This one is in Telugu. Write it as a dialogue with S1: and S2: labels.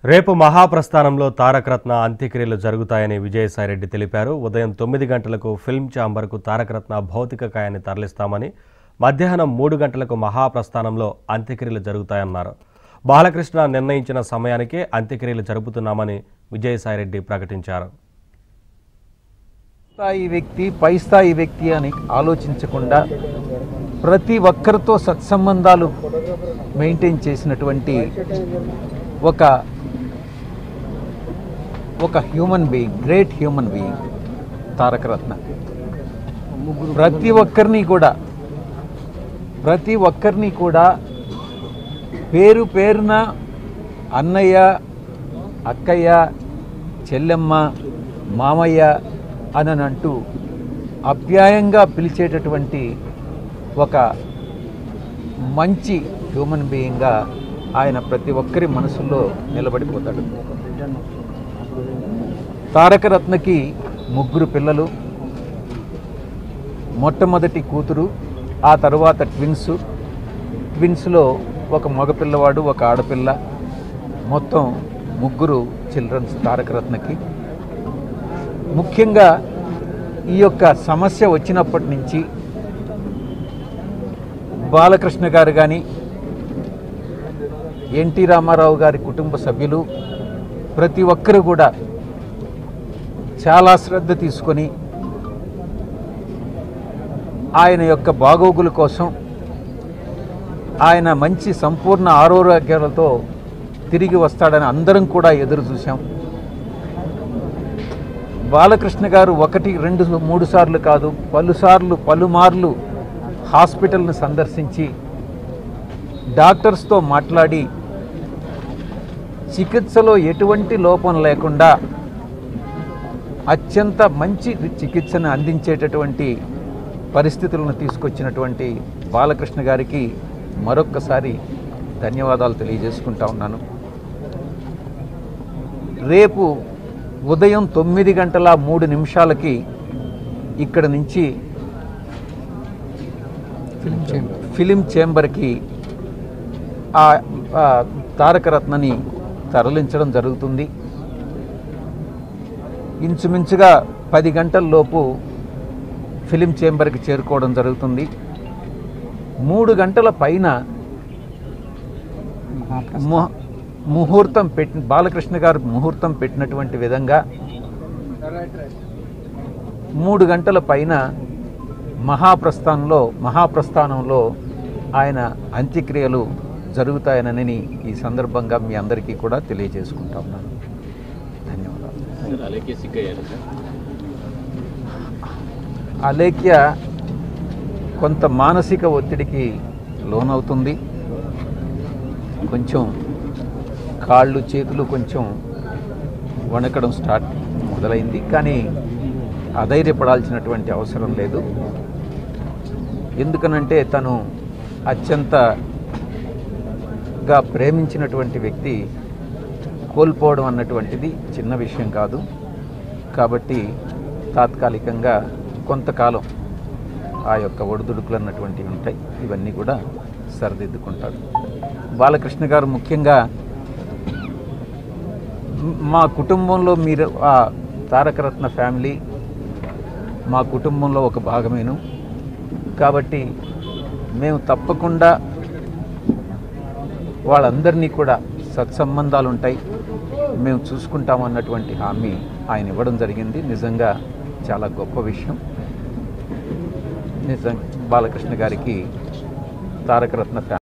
S1: రేపు మహాప్రస్థానంలో తారకరత్న అంత్యక్రియలు జరుగుతాయని విజయసాయిరెడ్డి తెలిపారు ఉదయం తొమ్మిది గంటలకు ఫిల్మ్ ఛాంబర్కు తారకరత్న భౌతిక కాయాన్ని తరలిస్తామని మధ్యాహ్నం మూడు గంటలకు మహాప్రస్థానంలో అంత్యక్రియలు జరుగుతాయన్నారు బాలకృష్ణ నిర్ణయించిన సమయానికే అంత్యక్రియలు జరుపుతున్నామని విజయసాయిరెడ్డి ప్రకటించారు
S2: స్థాయి వ్యక్తి పై స్థాయి వ్యక్తి అని ఆలోచించకుండా ప్రతి ఒక్కరితో సత్సంబంధాలు మెయింటైన్ చేసినటువంటి ఒక ఒక human being great human being Tarakaratna ప్రతి ఒక్కరిని కూడా ప్రతి ఒక్కరిని కూడా పేరు పేరున అన్నయ్య అక్కయ్య చెల్లెమ్మ మామయ్య అని అంటూ అప్యాయంగా పిలిచేటటువంటి ఒక మంచి హ్యూమన్ బీయింగ్గా ఆయన ప్రతి ఒక్కరి మనసులో నిలబడిపోతాడు తారకరత్నకి ముగ్గురు పిల్లలు మొట్టమొదటి కూతురు ఆ తరువాత ట్విన్స్ ట్విన్స్లో ఒక మగపిల్లవాడు ఒక ఆడపిల్ల మొత్తం ముగ్గురు చిల్డ్రన్స్ తారకరత్నకి ముఖ్యంగా ఈ యొక్క సమస్య వచ్చినప్పటి నుంచి బాలకృష్ణ గారు కానీ ఎన్టీ రామారావు గారి కుటుంబ సభ్యులు ప్రతి ఒక్కరు కూడా చాలా శ్రద్ధ తీసుకొని ఆయన యొక్క బాగోగుల కోసం ఆయన మంచి సంపూర్ణ ఆరోగ్యాలతో తిరిగి వస్తాడని అందరం కూడా ఎదురు చూసాం బాలకృష్ణ గారు ఒకటి రెండు మూడు సార్లు కాదు పలుసార్లు పలుమార్లు హాస్పిటల్ను సందర్శించి డాక్టర్స్తో మాట్లాడి చికిత్సలో ఎటువంటి లోపం లేకుండా అత్యంత మంచి చికిత్సను అందించేటటువంటి పరిస్థితులను తీసుకొచ్చినటువంటి బాలకృష్ణ గారికి మరొక్కసారి ధన్యవాదాలు తెలియజేసుకుంటా ఉన్నాను రేపు ఉదయం తొమ్మిది గంటల మూడు నిమిషాలకి ఇక్కడ నుంచి ఫిలిం చేంబర్కి ఆ ఆ తారకరత్నని తరలించడం జరుగుతుంది ఇంచుమించుగా పది గంటల లోపు ఫిలిం చేంబర్కి చేరుకోవడం జరుగుతుంది మూడు గంటల పైన ము- ముహూర్తం పెట్టి బాలకృష్ణ గారు ముహూర్తం పెట్టినటువంటి విధంగా మూడు గంటల పైన మహాప్రస్థానంలో మహాప్రస్థానంలో ఆయన అంత్యక్రియలు జరుగుతాయనని ఈ సందర్భంగా మీ అందరికీ కూడా తెలియజేసుకుంటా ఉన్నాను ధన్యవాదాలు
S3: అలాగే సిగ్గయ్యారు సార్
S2: అలేఖ్య కొంత మానసిక ఒత్తిడికి లోనవుతుంది కొంచెం కాళ్ళు చేతులు కొంచెం వణకడం స్టార్ట్ మొదలైంది కానీ అధైర్యపడాల్సినటువంటి అవసరం లేదు ఎందుకనంటే తను అత్యంతగా ప్రేమించినటువంటి వ్యక్తి కోల్పోవడం అన్నటువంటిది చిన్న విషయం కాదు కాబట్టి తాత్కాలికంగా కొంతకాలం ఆ యొక్క ఒడిదుడుకులు అన్నటువంటివి ఉంటాయి ఇవన్నీ కూడా సరిదిద్దుకుంటాడు బాలకృష్ణ గారు ముఖ్యంగా మ్- మా కుటుంబంలో మీరు ఆ తారకరత్న ఫ్యామిలీ మా కుటుంబంలో ఒక భాగమేను కాబట్టి మేము తప్పకుండా వాళ్ళందరినీ కూడా సత్సంబంధాలు ఉంటాయి మేము చూసుకుంటామన్నటువంటి హామీ ఆయన ఇవ్వడం జరిగింది నిజంగా చాలా గొప్ప విషయం నిజం బాలకృష్ణ గారికి తారకరత్న ఫ్యామిలీ